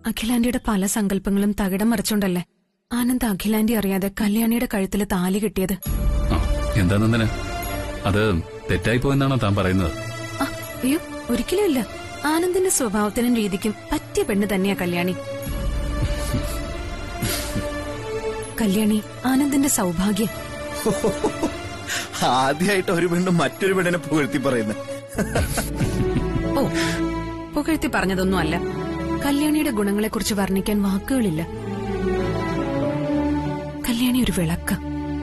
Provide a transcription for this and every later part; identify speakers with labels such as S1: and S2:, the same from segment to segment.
S1: അഖിലാന്റിയുടെ പല സങ്കല്പങ്ങളും തകിടം മറിച്ചോണ്ടല്ലേ ആനന്ദ് അഖിലാന്റി അറിയാതെ കല്യാണിയുടെ കഴുത്തിൽ താലി കിട്ടിയത്
S2: ആ, എന്താ നന്ദന അത് തെറ്റായി പോയെന്നാണോ താൻ പറയുന്നത്
S1: ആ, അയ്യോ ഒരിക്കലും ഇല്ല ആനന്ദിന്റെ സ്വഭാവത്തിനും രീതിക്കും പറ്റിയ പെണ്ണ് തന്നെയാ കല്യാണി കല്യാണി ആനന്ദിന്റെ സൗഭാഗ്യം
S3: ആദ്യമായിട്ട് ഒരു പെണ്ണ് മറ്റൊരു പെണ്ണിനെ പുകഴ്ത്തി പറയുന്നത്
S1: ഓ പുകഴ്ത്തി പറഞ്ഞതൊന്നും അല്ല കല്യാണിയുടെ ഗുണങ്ങളെക്കുറിച്ച് വർണ്ണിക്കാൻ വാക്കുകളില്ല കല്യാണി ഒരു വിളക്ക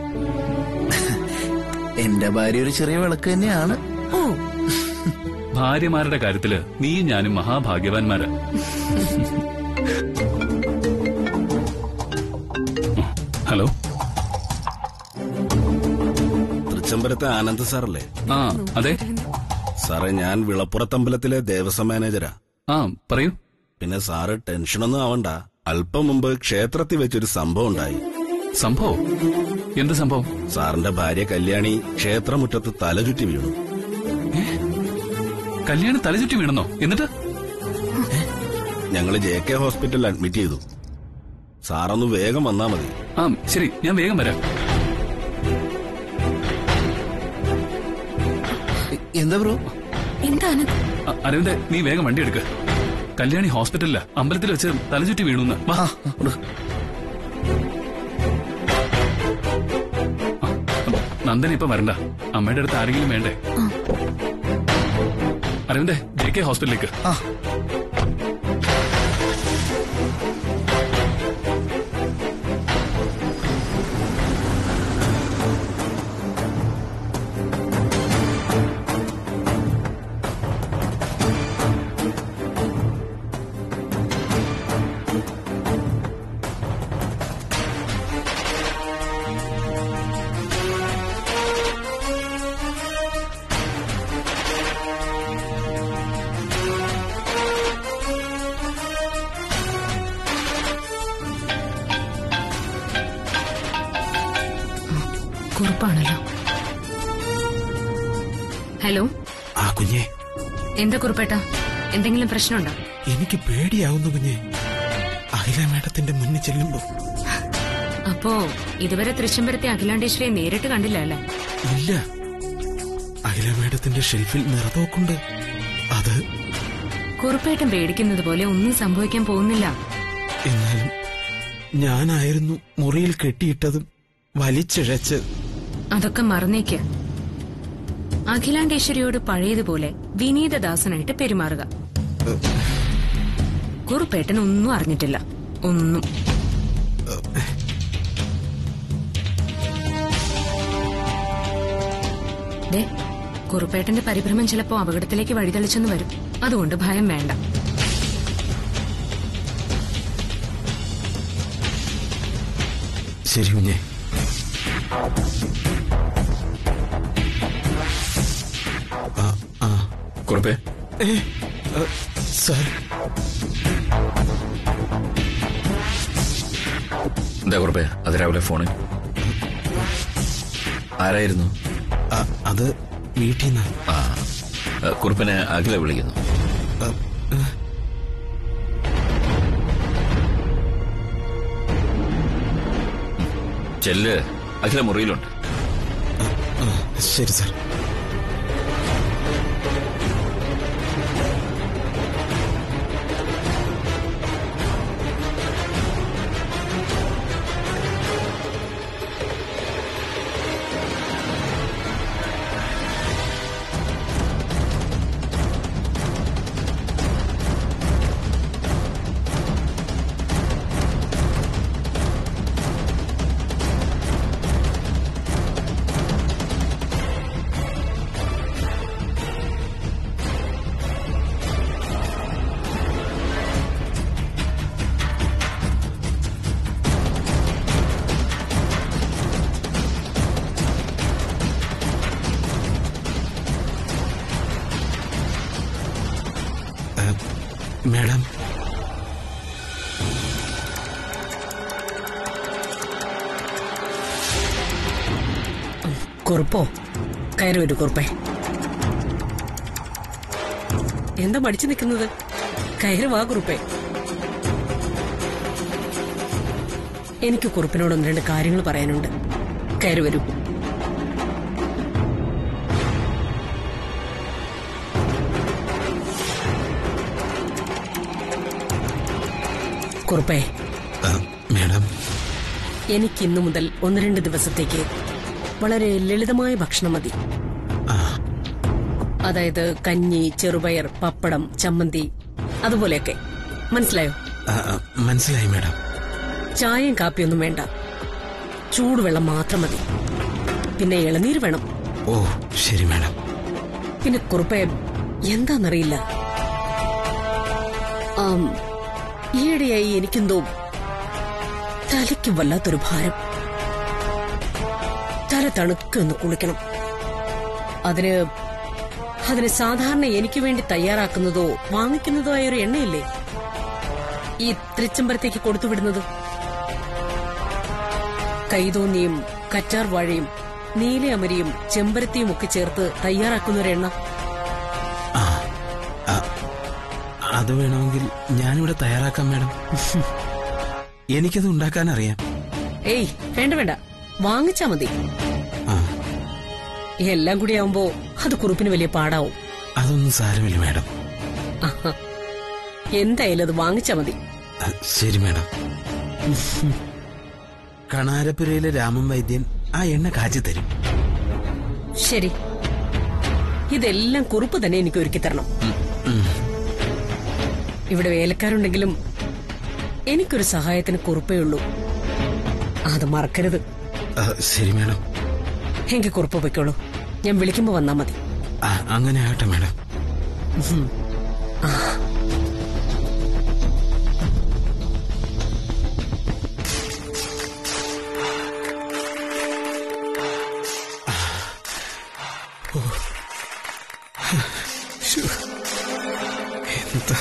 S3: എന്റെ ഭാര്യ ഒരു ചെറിയ വിളക്ക് തന്നെയാണ്
S1: ഓ
S2: ഭാര്യമാരുടെ കാര്യത്തില് നീയും ഞാനും മഹാഭാഗ്യവാന്മാരാ ഹലോ
S4: തൃച്ചംബരത്തെ ആനന്ദ് സാറല്ലേ
S2: ആ അതെ
S4: സാറേ ഞാൻ വിളപ്പുറത്തമ്പലത്തിലെ ദേവസ്വം മാനേജരാ
S2: ആ പറയൂ
S4: പിന്നെ സാറ് ടെൻഷനൊന്നും ആവണ്ട അല്പം മുമ്പ് ക്ഷേത്രത്തിൽ വെച്ചൊരു സംഭവം ഉണ്ടായി
S2: സംഭവം എന്ത് സംഭവം
S4: സാറിന്റെ ഭാര്യ കല്യാണി ക്ഷേത്രമുറ്റത്ത് തലചുറ്റി വീണു
S2: കല്യാണം തലചുറ്റി വീണെന്നോ എന്നിട്ട്
S4: ഞങ്ങൾ ജെ കെ ഹോസ്പിറ്റലിൽ അഡ്മിറ്റ് ചെയ്തു സാറൊന്ന് വേഗം വന്നാ മതി
S2: ആ ശരി ഞാൻ വേഗം വരാം
S3: എന്താ ബ്രോ
S1: എന്താ ആനന്ദ്
S2: അ- അരവിന്ദ് നീ വേഗം വണ്ടി എടുക്ക കല്യാണി ഹോസ്പിറ്റലില്ല അമ്പലത്തിൽ വെച്ച് തലചുറ്റി വീണുന്ന് വാ
S3: ആ, ഉണ്ട്.
S2: നന്ദന ഇപ്പൊ വരണ്ട അമ്മയുടെ അടുത്ത് ആരെങ്കിലും വേണ്ടേ അരവിന്ദേ ജെ കെ ഹോസ്പിറ്റലിലേക്ക്
S3: ആ.
S1: കുറിപ്പാണല്ലോ ഹലോ
S5: ആ കുഞ്ഞെ
S1: എന്താ കുറിപ്പേട്ട എന്തെങ്കിലും പ്രശ്നമുണ്ടോ
S5: എനിക്ക് പേടിയാവുന്നു കുഞ്ഞെ അഖില മേഡത്തിന്റെ മുന്നിൽ ചെല്ലുമ്പോ
S1: അപ്പോ ഇതുവരെ തൃശ്ശംബരത്തെ അഖിലാണ്ടേശ്വരിയെ നേരിട്ട് കണ്ടില്ല അല്ലേ
S5: ഇല്ല അഖില മേഡത്തിന്റെ ഷെൽഫിൽ നിറതോക്കുണ്ട് അത്
S1: കുറിപ്പേട്ടൻ പേടിക്കുന്നത് പോലെ ഒന്നും സംഭവിക്കാൻ പോകുന്നില്ല
S5: എന്നാലും ഞാനായിരുന്നു മുറിയിൽ കെട്ടിയിട്ടതും വലിച്ചിഴച്ച്
S1: അതൊക്കെ മറന്നേക്ക് അഖിലാണ്ടേശ്വരിയോട് പഴയതുപോലെ വിനീതദാസനായിട്ട് പെരുമാറുക കുറുപ്പേട്ടൻ ഒന്നും അറിഞ്ഞിട്ടില്ല ഒന്നും ദേ കുറുപ്പേട്ടന്റെ പരിഭ്രമം ചിലപ്പോ അപകടത്തിലേക്ക് വഴിതെളിച്ചെന്ന് വരും അതുകൊണ്ട് ഭയം വേണ്ട
S5: ശരി കുഞ്ഞെ ആ ആ
S2: കുറുപ്പേ
S5: ഏ ആ, സാർ
S6: എന്താ കുറുപ്പേ അത് രാവിലെ ഫോണിൽ ആരായിരുന്നു
S5: ആ, അത് വീട്ടിൽ നിന്ന്
S6: ആ ആ, കുറുപ്പിനെ അഖില വിളിക്കുന്നു ചെല്ല് അഖില മുറിയിലുണ്ട്
S5: ശരി സാർ മാഡം
S7: കുറുപ്പോ കയറി വരൂ കുറുപ്പേ എന്താ മടിച്ചു നിൽക്കുന്നത് കയറി വാ കുറുപ്പേ എനിക്ക് കുറുപ്പിനോട് ഒന്ന് രണ്ട് കാര്യങ്ങൾ പറയാനുണ്ട് കയറി വരൂ കുറുപ്പേ
S5: ആ, മാഡം
S7: എനിക്ക് ഇന്നു മുതൽ ഒന്ന് രണ്ട് ദിവസത്തേക്ക് വളരെ ലളിതമായ ഭക്ഷണം മതി അതായത് കഞ്ഞി ചെറുപയർ പപ്പടം ചമ്മന്തി അതുപോലെയൊക്കെ മനസ്സിലായോ
S5: ആ, ആ, മനസ്സിലായി മാഡം
S7: ചായയും കാപ്പിയൊന്നും വേണ്ട ചൂടുവെള്ളം മാത്രം മതി പിന്നെ ഇളനീര് വേണം
S5: ഓ ശരി മാഡം
S7: പിന്നെ കുറുപ്പെ എന്താന്നറിയില്ല ആം, ഈയിടെയായി എനിക്കെന്തോ തലയ്ക്ക് വല്ലാത്തൊരു ഭാരം തല തണുക്കൊന്ന് കുളിക്കണം അതിന് അതിന് സാധാരണ എനിക്ക് വേണ്ടി തയ്യാറാക്കുന്നതോ വാങ്ങിക്കുന്നതോ ആയ ഒരു എണ്ണയില്ലേ ഈ തൃച്ചമ്പരത്തേക്ക് കൊടുത്തുവിടുന്നത് കൈതോന്നിയും കറ്റാർ വാഴയും നീലയമരിയും ചെമ്പരത്തിയും ഒക്കെ ചേർത്ത് തയ്യാറാക്കുന്ന ഒരു എണ്ണ
S5: ആ ആ, അത് വേണമെങ്കിൽ ഞാനിവിടെ തയ്യാറാക്കാം മാഡം എനിക്കത് ഉണ്ടാക്കാൻ അറിയാം
S7: ഏയ് വേണ്ട വേണ്ട വാങ്ങിച്ചാ മതി
S5: ആ
S7: എല്ലാം കൂടി ആവുമ്പോ അത് കുറുപ്പിന് വലിയ പാടാവും
S5: അതൊന്നും സാരമില്ല മാഡം
S7: ആഹാ. എന്തായാലും അത് വാങ്ങിച്ചാ മതി
S5: ആ, ശരി മാഡം കണാരപ്പുരയിലെ രാമൻ വൈദ്യൻ ആ എണ്ണ കാച്ചി തരും
S7: ശരി ഇതെല്ലാം കുറുപ്പ് തന്നെ എനിക്ക് ഒരുക്കി തരണം ഇവിടെ വേലക്കാരുണ്ടെങ്കിലും എനിക്കൊരു സഹായത്തിന് കുറുപ്പേ ഉള്ളൂ അത് മറക്കരുത്
S5: ആ, ശരി മാഡം
S7: എങ്കിൽ കുറുപ്പ് പൊയ്ക്കോളൂ ഞാൻ വിളിക്കുമ്പോ വന്നാ മതി
S5: ആ, അങ്ങനെ ആകട്ടെ മാഡം ശ്ശോ. എന്താ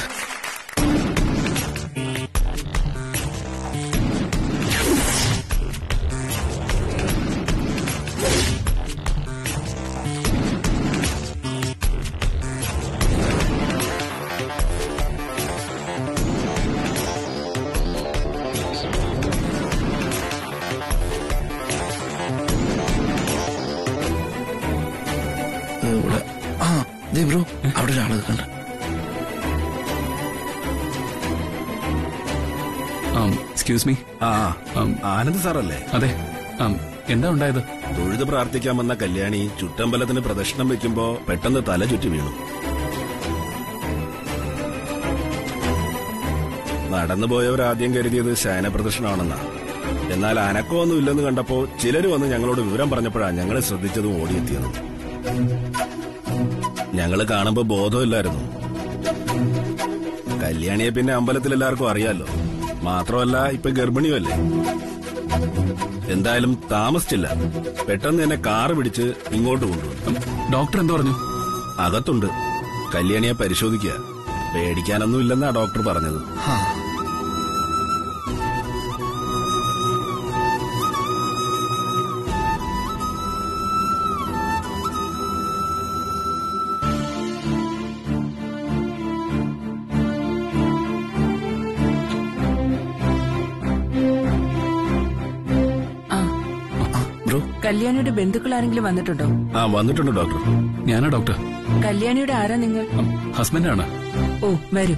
S3: ഇവിടെ ആ ദേ ബ്രോ അവിടെ ഒരാള് കണ്ട
S2: എക്സ്ക്യൂസ് മീ
S4: ആ
S2: ഉം.
S4: ആനന്ദ് സാറല്ലേ
S2: അതെ ആം, എന്താ ഉണ്ടായത്
S4: തൊഴുത് പ്രാർത്ഥിക്കാൻ വന്ന കല്യാണി ചുറ്റമ്പലത്തിന് പ്രദക്ഷിണം വെക്കുമ്പോ പെട്ടെന്ന് തല ചുറ്റി വീണു നടന്നുപോയവർ ആദ്യം കരുതിയത് ശയന പ്രദക്ഷിണമാണെന്നാ എന്നാൽ അനക്കമൊന്നും ഇല്ലെന്ന് കണ്ടപ്പോ ചിലര് വന്ന് ഞങ്ങളോട് വിവരം പറഞ്ഞപ്പോഴാ ഞങ്ങളെ ശ്രദ്ധിച്ചതും ഓടിയെത്തിയതും ഞങ്ങള് കാണുമ്പോ ബോധമില്ലായിരുന്നു കല്യാണിയെ പിന്നെ അമ്പലത്തിൽ എല്ലാവർക്കും അറിയാലോ മാത്രമല്ല ഇപ്പൊ ഗർഭിണിയുമല്ലേ എന്തായാലും താമസിച്ചില്ല പെട്ടെന്ന് തന്നെ കാറ് പിടിച്ച് ഇങ്ങോട്ട് കൊണ്ടുവന്നു
S2: ഉം, ഡോക്ടർ എന്ത് പറഞ്ഞു
S4: അകത്തുണ്ട് കല്യാണിയെ പരിശോധിക്കുക പേടിക്കാനൊന്നും ഇല്ലെന്നാ ഡോക്ടർ പറഞ്ഞത്
S3: ബ്രോ
S8: കല്യാണിയുടെ ബന്ധുക്കൾ ആരെങ്കിലും വന്നിട്ടുണ്ടോ
S4: ആ വന്നിട്ടുണ്ട് ഡോക്ടർ
S2: ഞാനാ ഡോക്ടർ
S8: കല്യാണിയുടെ ആരാ നിങ്ങൾ
S2: ഉം, ഹസ്ബൻഡാണ്
S8: ഓ വരൂ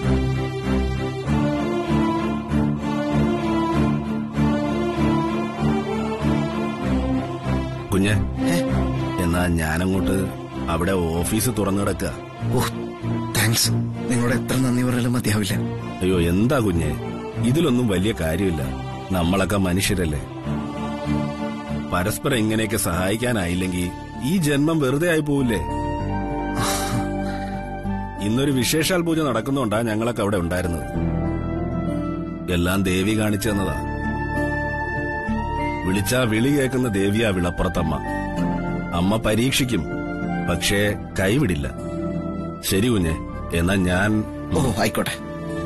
S4: കുഞ്ഞ് എന്നാ ഞാനങ്ങോട്ട് അവിടെ ഓഫീസ് തുറന്നു കിടക്കുക
S3: ഓ താങ്ക്സ് നിങ്ങളോട് എത്ര നന്ദി പറയാലും മതിയാവില്ല
S4: അയ്യോ എന്താ കുഞ്ഞ് ഇതിലൊന്നും വലിയ കാര്യമില്ല നമ്മളൊക്കെ മനുഷ്യരല്ലേ പരസ്പരം ഇങ്ങനെയൊക്കെ സഹായിക്കാനായില്ലെങ്കിൽ ഈ ജന്മം വെറുതെ ആയി പോവില്ലേ ഇന്നൊരു വിശേഷാൽ പൂജ നടക്കുന്നുണ്ടാ ഞങ്ങളൊക്കെ അവിടെ ഉണ്ടായിരുന്നത് എല്ലാം ദേവി കാണിച്ചു തന്നതാ വിളിച്ചാ വിളി കേൾക്കുന്ന ദേവിയാ വിളപ്പുറത്തമ്മ അമ്മ പരീക്ഷിക്കും പക്ഷേ കൈവിടില്ല ശരി കുഞ്ഞെ എന്നാ ഞാൻ
S3: ഓ ആയിക്കോട്ടെ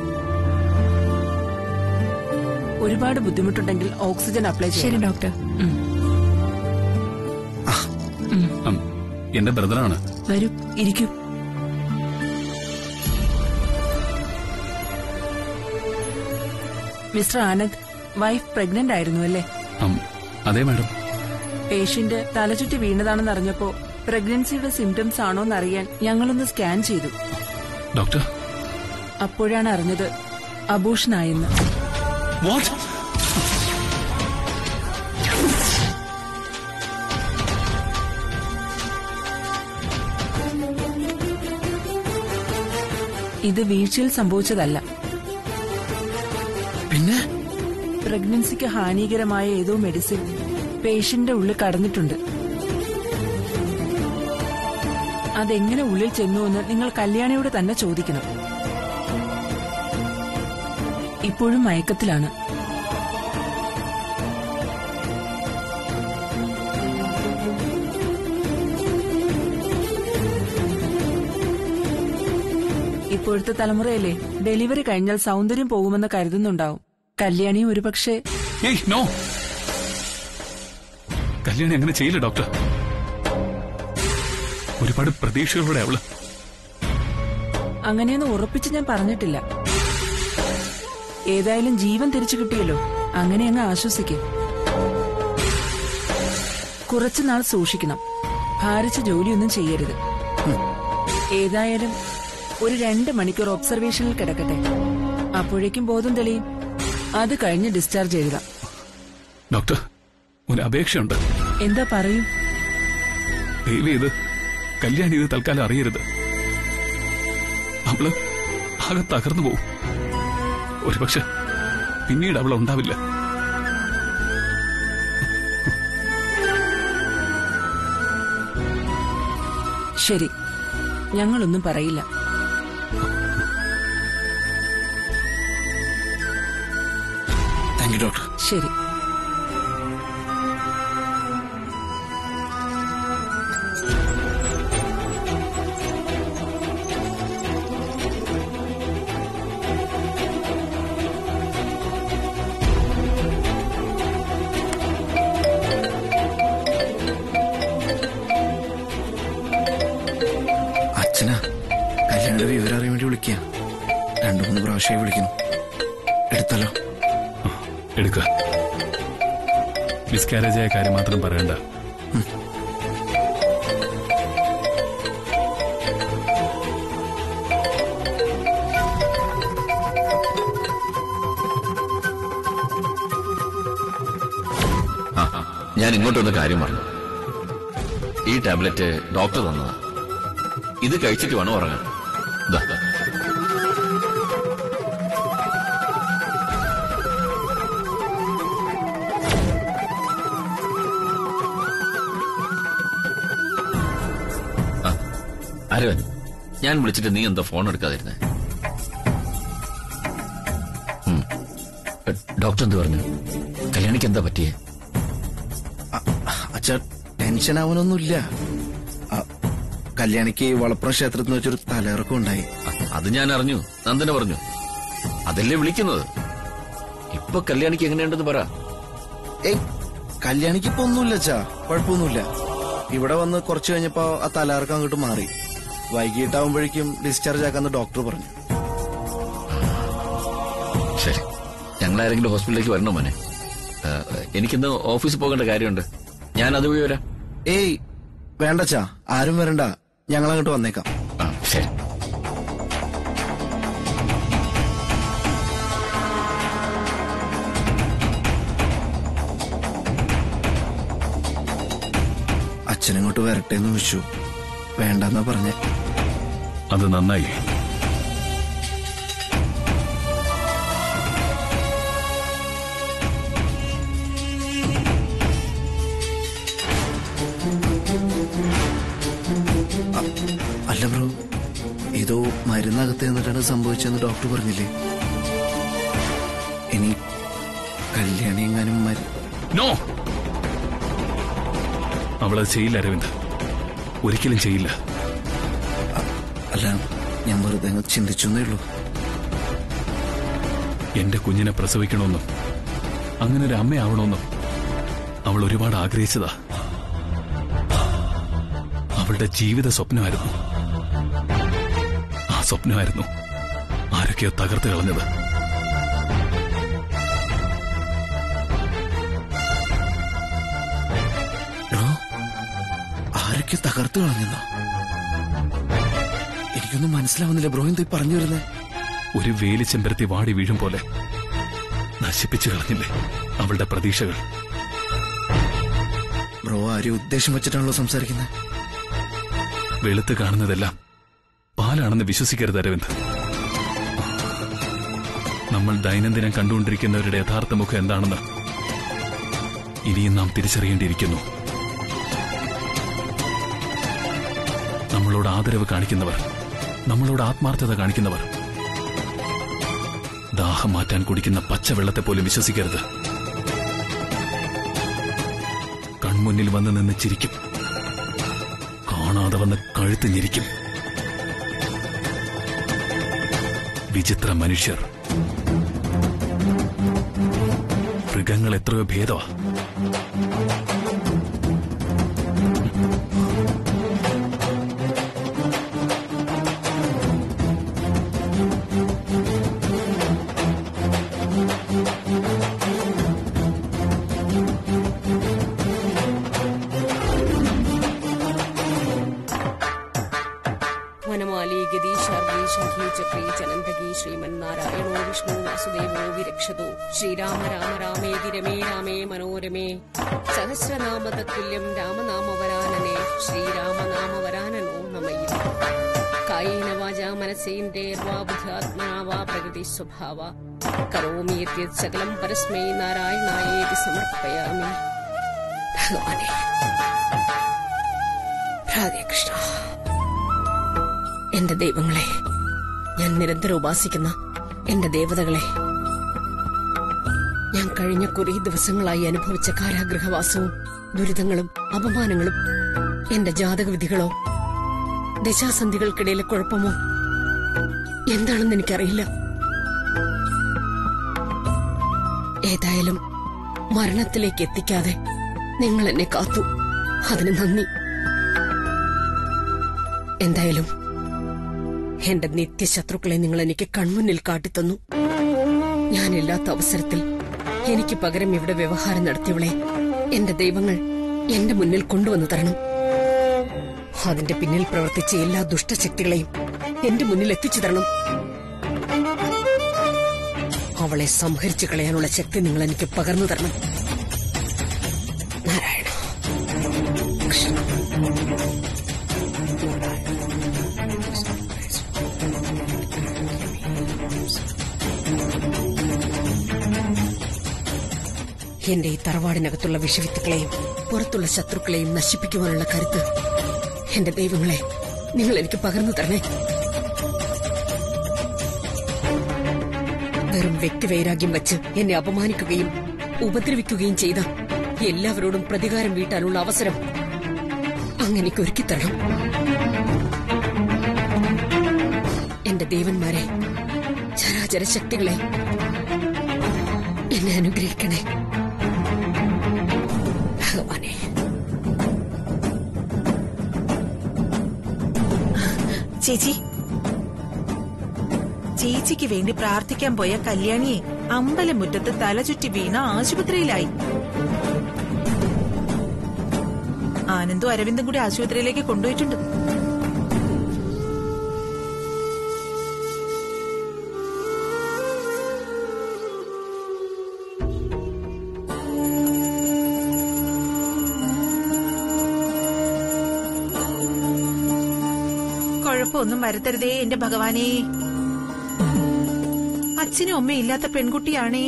S8: ഒരുപാട് ബുദ്ധിമുട്ടുണ്ടെങ്കിൽ ഓക്സിജൻ അപ്ലൈ
S1: ശരി
S8: ചെയ്യണം
S1: ഡോക്ടർ
S2: ഉം, എന്റെ ബ്രദറാണ്
S8: വരൂ ഇരിക്കൂ മിസ്റ്റർ ആനന്ദ് വൈഫ് പ്രഗ്നന്റ് ആയിരുന്നു അല്ലേ
S2: അം, അതെ മാഡം
S8: പേഷ്യന്റ് തലചുറ്റി വീണതാണെന്ന് അറിഞ്ഞപ്പോ പ്രഗ്നൻസിയുടെ സിംറ്റംസ് ആണോ എന്നറിയാൻ ഞങ്ങളൊന്ന് സ്കാൻ ചെയ്തു
S2: ഡോക്ടർ
S8: അപ്പോഴാണ് അറിഞ്ഞത് അബൂഷനായെന്ന്
S2: വാട്ട്
S8: ഇത് വീഴ്ചയിൽ സംഭവിച്ചതല്ല
S3: പിന്നെ
S8: പ്രഗ്നൻസിക്ക് ഹാനികരമായ ഏതോ മെഡിസിൻ പേഷ്യന്റിന്റെ ഉള്ളിൽ കടന്നിട്ടുണ്ട് അതെങ്ങനെ ഉള്ളിൽ ചെന്നുവെന്ന് നിങ്ങൾ കല്യാണിയോട് തന്നെ ചോദിക്കണം ഇപ്പോഴും മയക്കത്തിലാണ് ഇപ്പോഴത്തെ തലമുറയല്ലേ ഡെലിവറി കഴിഞ്ഞാൽ സൗന്ദര്യം പോകുമെന്ന് കരുതുന്നുണ്ടാവും കല്യാണി ഒരുപക്ഷെ
S2: ഏയ് നോ കല്യാണി അങ്ങനെ ചെയ്യില്ല ഡോക്ടർ ഒരുപാട് പ്രതീക്ഷകളോടെ അവള്
S8: അങ്ങനെയൊന്നും ഉറപ്പിച്ച് ഞാൻ പറഞ്ഞിട്ടില്ല ഏതായാലും ജീവൻ തിരിച്ചു കിട്ടിയല്ലോ അങ്ങനെ അങ്ങ് ആശ്വസിക്കും കുറച്ചുനാൾ സൂക്ഷിക്കണം ഭാരിച്ച ജോലിയൊന്നും ചെയ്യരുത് ഏതായാലും ഒരു രണ്ട് മണിക്കൂർ ഒബ്സർവേഷനിൽ കിടക്കട്ടെ അപ്പോഴേക്കും ബോധം തെളിയും അത് കഴിഞ്ഞ് ഡിസ്ചാർജ് എഴുതാം
S2: ഡോക്ടർ ഒരു അപേക്ഷയുണ്ട്
S8: എന്താ പറയൂ
S2: ദയവ് ഇത് കല്യാണി ഇത് തൽക്കാലം അറിയരുത് അവള് ആകെ തകർന്നു പോവും ഒരുപക്ഷെ പിന്നീട് അവൾ ഉണ്ടാവില്ല
S8: ശരി ഞങ്ങളൊന്നും പറയില്ല
S3: താങ്ക് യു ഡോക്ടർ
S8: ശരി
S3: അച്ഛനാ കല്യാണിയുടെ വിവരം അറിയാൻ വേണ്ടി വിളിക്കുക രണ്ടു മൂന്ന് പ്രാവശ്യമായി വിളിക്കുന്നു എടുത്തല്ലോ
S2: എടുക്ക മിസ്കാരേജ് ആയ കാര്യം മാത്രം പറയണ്ട
S6: ആ ഞാൻ ഇങ്ങോട്ടൊന്ന് കാര്യം പറഞ്ഞു ഈ ടാബ്ലറ്റ് ഡോക്ടർ തന്നതാ ഇത് കഴിച്ചിട്ട് വേണം ഉറങ്ങാൻ ദാ. ആ, അരവൻ ഞാൻ വിളിച്ചിട്ട് നീ എന്താ ഫോൺ എടുക്കാതിരുന്നേ ഉം. ഡോക്ടർ എന്ത് പറഞ്ഞു കല്യാണിക്ക് എന്താ പറ്റിയേ
S3: അച്ഛ ടെൻഷൻ ആവാനൊന്നുമില്ല ആ, കല്യാണിക്ക് വളപ്പുറം ക്ഷേത്രത്തിൽ നിന്ന് വെച്ചൊരു തലയിറക്കം ഉണ്ടായി
S6: അത് ഞാൻ അറിഞ്ഞു നന്ദന പറഞ്ഞു അതല്ലേ വിളിക്കുന്നത് ഇപ്പൊ കല്യാണിക്ക് എങ്ങനെയുണ്ടെന്ന് പറ
S3: ഏയ് കല്യാണിക്ക് ഇപ്പൊ ഒന്നുമില്ല അച്ഛാ കുഴപ്പമൊന്നുമില്ല ഇവിടെ വന്ന് കുറച്ച് കഴിഞ്ഞപ്പോ ആ തലയിറക്കം അങ്ങോട്ട് മാറി വൈകിട്ടാവുമ്പോഴേക്കും ഡിസ്ചാർജ് ആക്കാന്ന് ഡോക്ടർ പറഞ്ഞു
S6: ശരി ഞങ്ങൾ ആരെങ്കിലും ഹോസ്പിറ്റലിലേക്ക് വരണോ മോനെ ആ, എനിക്കിന്ന് ഓഫീസിൽ പോകേണ്ട കാര്യമുണ്ട് ഞാൻ അതുവഴി വരാം
S3: ഏയ് വേണ്ടച്ചാ ആരും വരണ്ട ഞങ്ങൾ അങ്ങോട്ട് വന്നേക്കാം
S6: ആ ശരി
S3: അച്ഛനങ്ങോട്ട് വരട്ടെ എന്ന് വിളിച്ചു വേണ്ടെന്നാ പറഞ്ഞേ
S2: അത് നന്നായി
S3: അല്ല ബ്രോ ഏതോ മരുന്നകത്ത് നിന്നിട്ടാണ് സംഭവിച്ചെന്ന് ഡോക്ടർ പറഞ്ഞില്ലേ ഇനി കല്യാണി എങ്ങാനും മരു
S2: നോ അവളത് ചെയ്യില്ല അരവിന്ദ് ഒരിക്കലും ചെയ്യില്ല
S3: അല്ല ഞാൻ വെറുതെ അങ്ങ് ചിന്തിച്ചെന്നേ ഉള്ളൂ
S2: എന്റെ കുഞ്ഞിനെ പ്രസവിക്കണമെന്നും അങ്ങനെ ഒരു അമ്മയാവണമെന്നും അവൾ ഒരുപാട് ആഗ്രഹിച്ചതാ അവളുടെ ജീവിത സ്വപ്നമായിരുന്നു ആ സ്വപ്നമായിരുന്നു ആരൊക്കെയോ തകർത്ത് കളഞ്ഞത്
S3: ഇത്രയ്ക്ക് തകർത്തു കളഞ്ഞെന്നോ എനിക്കൊന്നും മനസ്സിലാവുന്നില്ല ബ്രോ എന്താ ഈ പറഞ്ഞു വരുന്നത്
S2: ഒരു വേലിച്ചെമ്പരത്തി വാടി വീഴും പോലെ നശിപ്പിച്ചു കളഞ്ഞില്ലേ അവളുടെ പ്രതീക്ഷകൾ
S3: ബ്രോ ആരും ഉദ്ദേശം വെച്ചിട്ടാണല്ലോ സംസാരിക്കുന്നത്
S2: വെളുത്ത് കാണുന്നതെല്ലാം പാലാണെന്ന് വിശ്വസിക്കരുത് അരവിന്ദ് നമ്മൾ ദൈനംദിനം കണ്ടുകൊണ്ടിരിക്കുന്നവരുടെ യഥാർത്ഥ മുഖം എന്താണെന്ന് ഇനിയും നാം തിരിച്ചറിയേണ്ടിയിരിക്കുന്നു നമ്മളോട് ആദരവ് കാണിക്കുന്നവർ നമ്മളോട് ആത്മാർത്ഥത കാണിക്കുന്നവർ ദാഹം മാറ്റാൻ കുടിക്കുന്ന പച്ചവെള്ളത്തെ പോലും വിശ്വസിക്കരുത് കൺമുന്നിൽ വന്ന് നിന്ന് ചിരിക്കും കാണാതെ വന്ന് കഴുത്ത് ഞെരിക്കും വിചിത്ര മനുഷ്യർ മൃഗങ്ങൾ എത്രയോ ഭേദമാ
S9: വനമാലി ഗതീശാർഗി ശംഖി ചക്രീ ചനന്തകി ശ്രീമന്നാരായണോ വിഷ്ണു വാസുദേവോ വിരക്ഷതോ ശ്രീരാമ രാമ രാമേതി രമേ രാമേ മനോരമേ സഹസ്രനാമ തത്തുല്യം രാമനാമവരാനനെ ശ്രീരാമനാമവരാനനോ നമയ്യ കായേന വാച മനസ്സേന്ദ്രേർവാ ബുദ്ധ്യാത്മനാ വാ പ്രകൃതി സ്വഭാവ കരോമി യദ്യത് സകലം പരസ്മൈ നാരായണായേതി സമർപ്പയാമി ഭഗവാനെ രാധേ കൃഷ്ണ എന്റെ ദൈവങ്ങളെ ഞാൻ നിരന്തരം ഉപാസിക്കുന്ന എന്റെ ദേവതകളെ ഞാൻ കഴിഞ്ഞ കുറേ ദിവസങ്ങളായി അനുഭവിച്ച കാരാഗൃഹവാസവും ദുരിതങ്ങളും അപമാനങ്ങളും എന്റെ ജാതകവിധികളോ ദശാസന്ധികൾക്കിടയിലെ കുഴപ്പമോ എന്താണെന്ന് എനിക്കറിയില്ല ഏതായാലും മരണത്തിലേക്ക് എത്തിക്കാതെ നിങ്ങൾ എന്നെ കാത്തു അതിന് നന്ദി എന്തായാലും എന്റെ നിത്യശത്രുക്കളെ നിങ്ങൾ എനിക്ക് കൺമുന്നിൽ കാട്ടിത്തന്നു ഞാനില്ലാത്ത അവസരത്തിൽ എനിക്ക് പകരം ഇവിടെ വ്യവഹാരം നടത്തിയവളെ എന്റെ ദൈവങ്ങൾ എന്റെ മുന്നിൽ കൊണ്ടുവന്നു തരണം അതിന്റെ പിന്നിൽ പ്രവർത്തിച്ച എല്ലാ ദുഷ്ടശക്തികളെയും എന്റെ മുന്നിൽ എത്തിച്ചു തരണം അവളെ സംഹരിച്ചു കളയാനുള്ള ശക്തി നിങ്ങൾ എനിക്ക് പകർന്നു തരണം നാരായണ കൃഷ്ണ എന്റെ ഈ തറവാടിനകത്തുള്ള വിഷവിത്തുക്കളെയും പുറത്തുള്ള ശത്രുക്കളെയും നശിപ്പിക്കുവാനുള്ള കരുത്ത് എന്റെ ദൈവങ്ങളെ നിങ്ങൾ എനിക്ക് പകർന്നു തരണേ വെറും വ്യക്തിവൈരാഗ്യം വച്ച് എന്നെ അപമാനിക്കുകയും ഉപദ്രവിക്കുകയും ചെയ്ത എല്ലാവരോടും പ്രതികാരം വീട്ടാനുള്ള അവസരം അങ്ങനെക്ക് ഒരുക്കിത്തരണം എന്റെ ദേവന്മാരെ ചരാചര ശക്തികളെ എന്നെ അനുഗ്രഹിക്കണേ ഭഗവാനെ
S10: ചേച്ചി ചേച്ചിക്ക് വേണ്ടി പ്രാർത്ഥിക്കാൻ പോയ കല്യാണിയെ അമ്പലമുറ്റത്ത് തലചുറ്റി വീണ ആശുപത്രിയിലായി ആനന്ദും അരവിന്ദും കൂടി ആശുപത്രിയിലേക്ക് കൊണ്ടുപോയിട്ടുണ്ട് കുഴപ്പമൊന്നും വരുത്തരുതേ എന്റെ ഭഗവാനേ അച്ഛനും അമ്മയും ഇല്ലാത്ത പെൺകുട്ടിയാണേ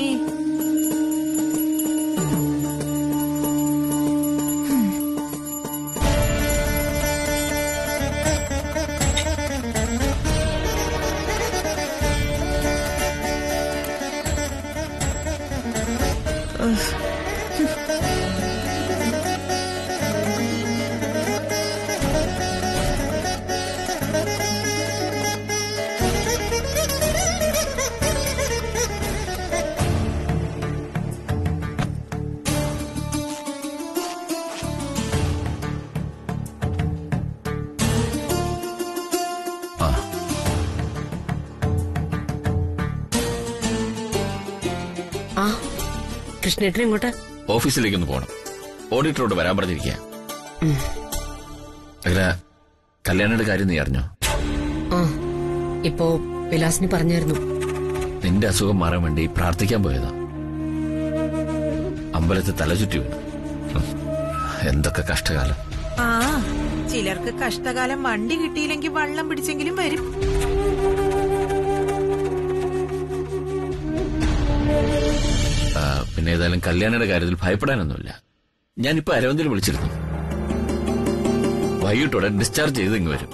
S6: ആ
S9: ആ കൃഷ്ണേട്ടൻ ഇങ്ങോട്ട്
S6: ഓഫീസിലേക്കൊന്ന് പോകണം ഓഡിറ്ററോട് വരാൻ പറഞ്ഞിരിക്കുക അഖില കല്യാണിയുടെ കാര്യം നീ അറിഞ്ഞോ
S9: ആ ഇപ്പോ വിലാസിനി പറഞ്ഞായിരുന്നു
S6: നിന്റെ അസുഖം മാറാൻ വേണ്ടി പ്രാർത്ഥിക്കാൻ പോയതാ അമ്പലത്തിൽ തലചുറ്റി വീണു ഹും. എന്തൊക്കെ കഷ്ടകാലം
S10: ആ ചിലർക്ക് കഷ്ടകാലം വണ്ടി കിട്ടിയില്ലെങ്കിൽ വള്ളം പിടിച്ചെങ്കിലും വരും
S6: ആ, പിന്നെ ഏതായാലും കല്യാണിയുടെ കാര്യത്തിൽ ഭയപ്പെടാനൊന്നുമില്ല ഞാനിപ്പോ അരവിന്ദിൽ വിളിച്ചിരുന്നു വൈകിട്ടോടെ ഡിസ്ചാർജ് ചെയ്ത് ഇങ്ങ് വരും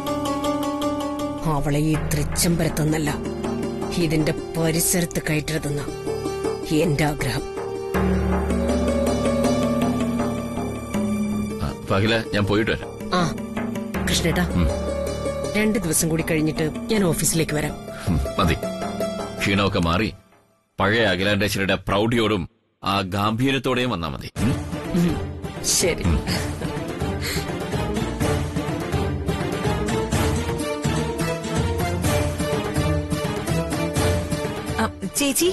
S9: അവളെ ഈ തൃച്ചംബരത്തൊന്നല്ല ഇതിന്റെ പരിസരത്ത് കയറ്റരുതെന്ന എന്റെ ആഗ്രഹം
S6: ആ, അപ്പൊ അഖില ഞാൻ പോയിട്ട് വരാം
S9: ആ കൃഷ്ണേട്ടാ രണ്ട് ദിവസം കൂടി കഴിഞ്ഞിട്ട് ഞാൻ ഓഫീസിലേക്ക് വരാം
S6: ഹും, മതി ക്ഷീണമൊക്കെ മാറി പഴയ അഖിലാണ്ടേശ്വരിയുടെ പ്രൗഢിയോടും ആ ഗാംഭീര്യത്തോടെയും വന്നാ മതി ഉം?
S9: ഉം, ശരി
S10: ആ, ചേച്ചി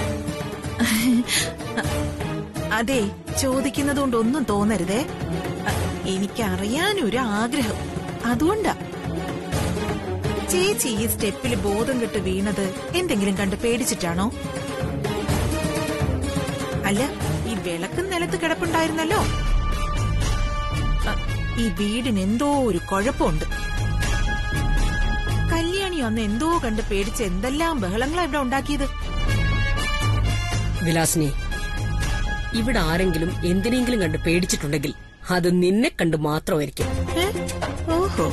S10: അതെ ചോദിക്കുന്നത് കൊണ്ടൊന്നും തോന്നരുതേ അ, എനിക്കറിയാനൊരു ആഗ്രഹം അതുകൊണ്ടാ ചേച്ചി ഈ സ്റ്റെപ്പിൽ ബോധം കെട്ട് വീണത് എന്തെങ്കിലും കണ്ട് പേടിച്ചിട്ടാണോ അല്ല ഈ വിളക്കും നിലത്ത് കിടപ്പുണ്ടായിരുന്നല്ലോ അ, ഈ വീടിന് എന്തോ ഒരു കുഴപ്പമുണ്ട് കല്യാണി അന്ന് എന്തോ കണ്ട് പേടിച്ച് എന്തെല്ലാം ബഹളങ്ങളാ ഇവിടെ ഉണ്ടാക്കിയത്
S9: വിലാസിനി ഇവിടെ ആരെങ്കിലും എന്തിനെങ്കിലും കണ്ട് പേടിച്ചിട്ടുണ്ടെങ്കിൽ അത് നിന്നെ കണ്ട് മാത്രമായിരിക്കും
S10: ഏ? ഓഹോ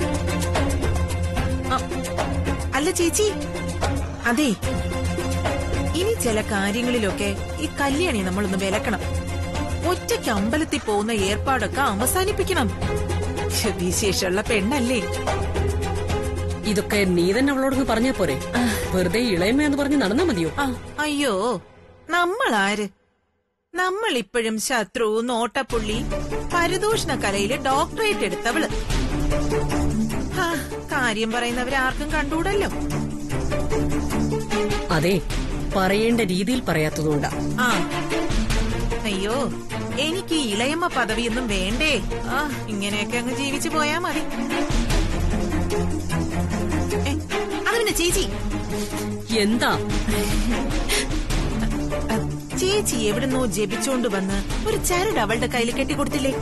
S10: അ, അല്ല ചേച്ചി അതെ ഇനി ചില കാര്യങ്ങളിലൊക്കെ ഈ കല്യാണി നമ്മളൊന്ന് വിലക്കണം ഒറ്റയ്ക്ക് അമ്പലത്തിൽ പോകുന്ന ഏർപ്പാടൊക്കെ അവസാനിപ്പിക്കണം ശ്ശെ, വിശേഷമുള്ള പെണ്ണല്ലേ
S9: ഇതൊക്കെ നീ തന്നെ അവളോടൊന്ന് പറഞ്ഞാ പോരെ വെറുതെ ഇളയമ എന്ന് പറഞ്ഞ് നടന്നാ മതിയോ
S10: ആ, അയ്യോ നമ്മളാര് നമ്മൾ ഇപ്പോഴും ശത്രു നോട്ടപ്പുള്ളി പരദൂഷണ കലയില് ഡോക്ടറേറ്റ് എടുത്തവള് ആ, കാര്യം പറയുന്നവരെ ആർക്കും കണ്ടുകൂടല്ലോ
S9: അതെ പറയേണ്ട രീതിയിൽ പറയാത്തതുകൊണ്ടാ
S10: ആ അയ്യോ എനിക്ക് ഈ ഇളയമ്മ പദവിയൊന്നും വേണ്ടേ ആ ഇങ്ങനെയൊക്കെ അങ്ങ് ജീവിച്ചു പോയാ മതി ഏ, അത് പിന്നെ ചേച്ചി
S9: എന്താ
S10: അ, ചേച്ചി എവിടുന്നോ ജപിച്ചോണ്ട് വന്ന് ഒരു ചരട് അവളുടെ കയ്യിൽ കെട്ടിക്കൊടുത്തില്ലേ